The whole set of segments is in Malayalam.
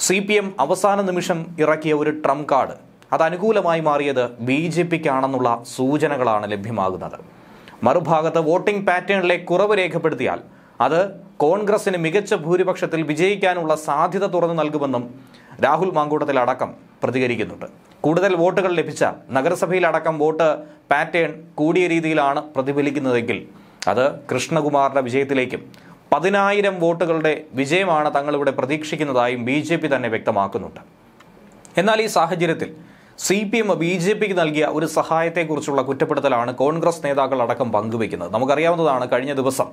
സി പി എം അവസാന നിമിഷം ഇറക്കിയ ഒരു ട്രംപ് കാർഡ് അത് അനുകൂലമായി മാറിയത് ബി ജെ പിക്കാണെന്നുള്ള സൂചനകളാണ് ലഭ്യമാകുന്നത് മറുഭാഗത്ത് വോട്ടിംഗ് പാറ്റേണിലെ കുറവ് രേഖപ്പെടുത്തിയാൽ അത് കോൺഗ്രസിന് മികച്ച ഭൂരിപക്ഷത്തിൽ വിജയിക്കാനുള്ള സാധ്യത തുറന്നു നൽകുമെന്നും രാഹുൽ മാങ്കൂട്ടത്തിൽ അടക്കം പ്രതികരിക്കുന്നുണ്ട് കൂടുതൽ വോട്ടുകൾ ലഭിച്ച നഗരസഭയിലടക്കം വോട്ട് പാറ്റേൺ കൂടിയ രീതിയിലാണ് പ്രതിഫലിക്കുന്നതെങ്കിൽ അത് കൃഷ്ണകുമാറിന്റെ വിജയത്തിലേക്കും പതിനായിരം വോട്ടുകളുടെ വിജയമാണ് തങ്ങളിവിടെ പ്രതീക്ഷിക്കുന്നതായും ബി ജെ പി തന്നെ വ്യക്തമാക്കുന്നുണ്ട് എന്നാൽ ഈ സാഹചര്യത്തിൽ C P M B J പിക്ക് നൽകിയ ഒരു സഹായത്തെക്കുറിച്ചുള്ള കുറ്റപ്പെടുത്തലാണ് കോൺഗ്രസ് നേതാക്കൾ അടക്കം പങ്കുവയ്ക്കുന്നത് നമുക്കറിയാവുന്നതാണ് കഴിഞ്ഞ ദിവസം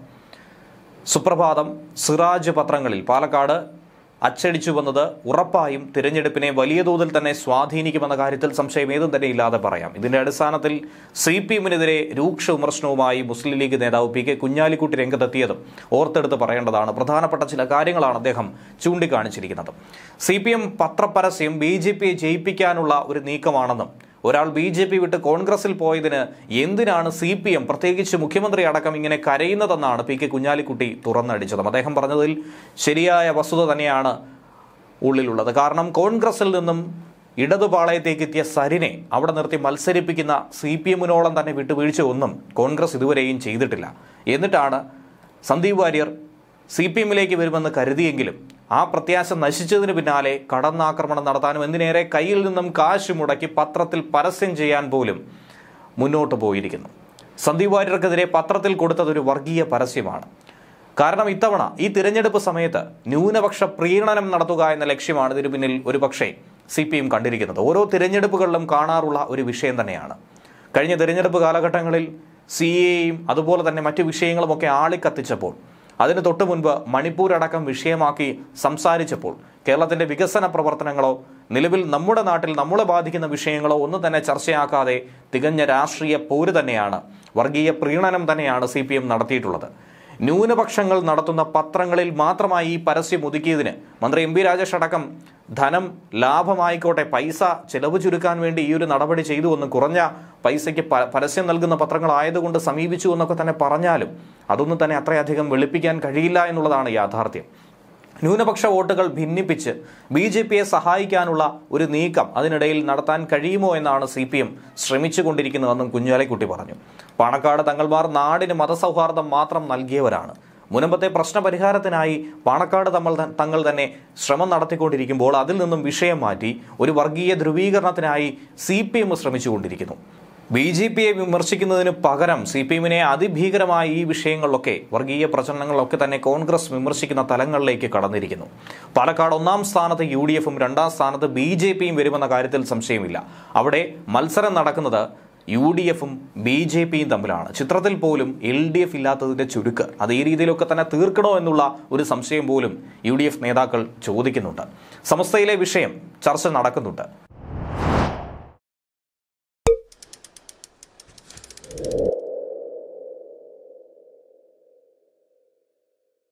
സുപ്രഭാതം സിറാജ് പത്രങ്ങളിൽ പാലക്കാട് അച്ചടിച്ചു വന്നത് ഉറപ്പായും തിരഞ്ഞെടുപ്പിനെ വലിയ തോതിൽ തന്നെ സ്വാധീനിക്കുമെന്ന കാര്യത്തിൽ സംശയം ഏതും തന്നെ ഇല്ലാതെ പറയാം ഇതിന്റെ അടിസ്ഥാനത്തിൽ സി പി എമ്മിനെതിരെ രൂക്ഷ വിമർശനവുമായി മുസ്ലിം ലീഗ് നേതാവ് പി കെ കുഞ്ഞാലിക്കുട്ടി രംഗത്തെത്തിയതും ഓർത്തെടുത്ത് പറയേണ്ടതാണ് പ്രധാനപ്പെട്ട ചില കാര്യങ്ങളാണ് അദ്ദേഹം ചൂണ്ടിക്കാണിച്ചിരിക്കുന്നത് സി പി എം പത്രപരസ്യം ബി ജെ പിയെ ജയിപ്പിക്കാനുള്ള ഒരു നീക്കമാണെന്നും ഒരാൾ ബി ജെ പി വിട്ട് കോൺഗ്രസിൽ പോയതിന് എന്തിനാണ് സി പി എം പ്രത്യേകിച്ച് മുഖ്യമന്ത്രി അടക്കം ഇങ്ങനെ കരയുന്നതെന്നാണ് പി കെ കുഞ്ഞാലിക്കുട്ടി തുറന്നടിച്ചത് അദ്ദേഹം പറഞ്ഞതിൽ ശരിയായ വസ്തുത തന്നെയാണ് ഉള്ളിലുള്ളത് കാരണം കോൺഗ്രസിൽ നിന്നും ഇടതുപാളയത്തേക്ക് എത്തിയ സരിനെ അവിടെ നിർത്തി മത്സരിപ്പിക്കുന്ന സി പി എമ്മിനോളം തന്നെ വിട്ടുവീഴ്ച ഒന്നും കോൺഗ്രസ് ഇതുവരെയും ചെയ്തിട്ടില്ല എന്നിട്ടാണ് സന്ദീപ് വാര്യർ സി പി എമ്മിലേക്ക് വരുമെന്ന് കരുതിയെങ്കിലും ആ പ്രത്യാശ നശിച്ചതിന് പിന്നാലെ കടന്നാക്രമണം നടത്താനും എന്തിനേറെ കയ്യിൽ നിന്നും കാശ് മുടക്കി പത്രത്തിൽ പരസ്യം ചെയ്യാൻ പോലും മുന്നോട്ട് പോയിരിക്കുന്നു സന്ദീപ് വാര്യർക്കെതിരെ പത്രത്തിൽ കൊടുത്തതൊരു വർഗീയ പരസ്യമാണ് കാരണം ഇത്തവണ ഈ തിരഞ്ഞെടുപ്പ് സമയത്ത് ന്യൂനപക്ഷ പ്രീണനം നടത്തുക എന്ന ലക്ഷ്യമാണ് ഇതിനു പിന്നിൽ ഒരു പക്ഷേ സി പി എം കണ്ടിരിക്കുന്നത് ഓരോ തിരഞ്ഞെടുപ്പുകളിലും കാണാറുള്ള ഒരു വിഷയം തന്നെയാണ് കഴിഞ്ഞ തിരഞ്ഞെടുപ്പ് കാലഘട്ടങ്ങളിൽ സി എയും അതുപോലെ തന്നെ മറ്റു വിഷയങ്ങളുമൊക്കെ ആളിക്കത്തിച്ചപ്പോൾ അതിന് തൊട്ടു മുൻപ് മണിപ്പൂർ അടക്കം വിഷയമാക്കി സംസാരിച്ചപ്പോൾ കേരളത്തിന്റെ വികസന പ്രവർത്തനങ്ങളോ നിലവിൽ നമ്മുടെ നാട്ടിൽ നമ്മളെ ബാധിക്കുന്ന വിഷയങ്ങളോ ഒന്നും തന്നെ ചർച്ചയാക്കാതെ തികഞ്ഞ രാഷ്ട്രീയ പോര് തന്നെയാണ് വർഗീയ പ്രീണനം തന്നെയാണ് സി പി എം നടത്തിയിട്ടുള്ളത് ന്യൂനപക്ഷങ്ങൾ നടത്തുന്ന പത്രങ്ങളിൽ മാത്രമായി ഈ പരസ്യം ഒതുക്കിയതിന് മന്ത്രി എം പി രാജേഷ് അടക്കം ധനം ലാഭമായിക്കോട്ടെ പൈസ ചെലവ് ചുരുക്കാൻ വേണ്ടി ഈ ഒരു നടപടി ചെയ്തു എന്ന് കുറഞ്ഞ പൈസയ്ക്ക് പ- പരസ്യം നൽകുന്ന പത്രങ്ങളായതുകൊണ്ട് സമീപിച്ചു എന്നൊക്കെ തന്നെ പറഞ്ഞാലും അതൊന്നും തന്നെ അത്രയധികം വെളുപ്പിക്കാൻ കഴിയില്ല എന്നുള്ളതാണ് യാഥാർത്ഥ്യം ന്യൂനപക്ഷ വോട്ടുകൾ ഭിന്നിപ്പിച്ച് ബി ജെ പിയെ സഹായിക്കാനുള്ള ഒരു നീക്കം അതിനിടയിൽ നടത്താൻ കഴിയുമോ എന്നാണ് സി പി എം ശ്രമിച്ചുകൊണ്ടിരിക്കുന്നതെന്നും കുഞ്ഞാലിക്കുട്ടി പറഞ്ഞു പാണക്കാട് തങ്ങൾമാർ നാടിന് മതസൗഹാർദ്ദം മാത്രം നൽകിയവരാണ് മുനമ്പത്തെ പ്രശ്നപരിഹാരത്തിനായി പാണക്കാട് തമ്മൾ ത- തങ്ങൾ തന്നെ ശ്രമം നടത്തിക്കൊണ്ടിരിക്കുമ്പോൾ അതിൽ നിന്നും വിഷയം മാറ്റി ഒരു വർഗീയ ധ്രുവീകരണത്തിനായി സി പി എം ശ്രമിച്ചുകൊണ്ടിരിക്കുന്നു ബി ജെ പിയെ വിമർശിക്കുന്നതിന് പകരം സി പി എമ്മിനെ അതിഭീകരമായ ഈ വിഷയങ്ങളിലൊക്കെ വർഗീയ പ്രചരണങ്ങളിലൊക്കെ തന്നെ കോൺഗ്രസ് വിമർശിക്കുന്ന തലങ്ങളിലേക്ക് കടന്നിരിക്കുന്നു പാലക്കാട് ഒന്നാം സ്ഥാനത്ത് യു ഡി എഫും രണ്ടാം സ്ഥാനത്ത് ബി ജെ പിയും വരുമെന്ന കാര്യത്തിൽ സംശയമില്ല അവിടെ മത്സരം നടക്കുന്നത് യു ഡി എഫും ബി ജെ പിയും തമ്മിലാണ് ചിത്രത്തിൽ പോലും എൽ ഡി എഫ് ഇല്ലാത്തതിന്റെ ചുരുക്ക് അത് ഈ രീതിയിലൊക്കെ തന്നെ തീർക്കണോ എന്നുള്ള ഒരു സംശയം പോലും യു ഡി എഫ് നേതാക്കൾ ചോദിക്കുന്നുണ്ട് സമസ്തയിലെ വിഷയം ചർച്ച നടക്കുന്നുണ്ട്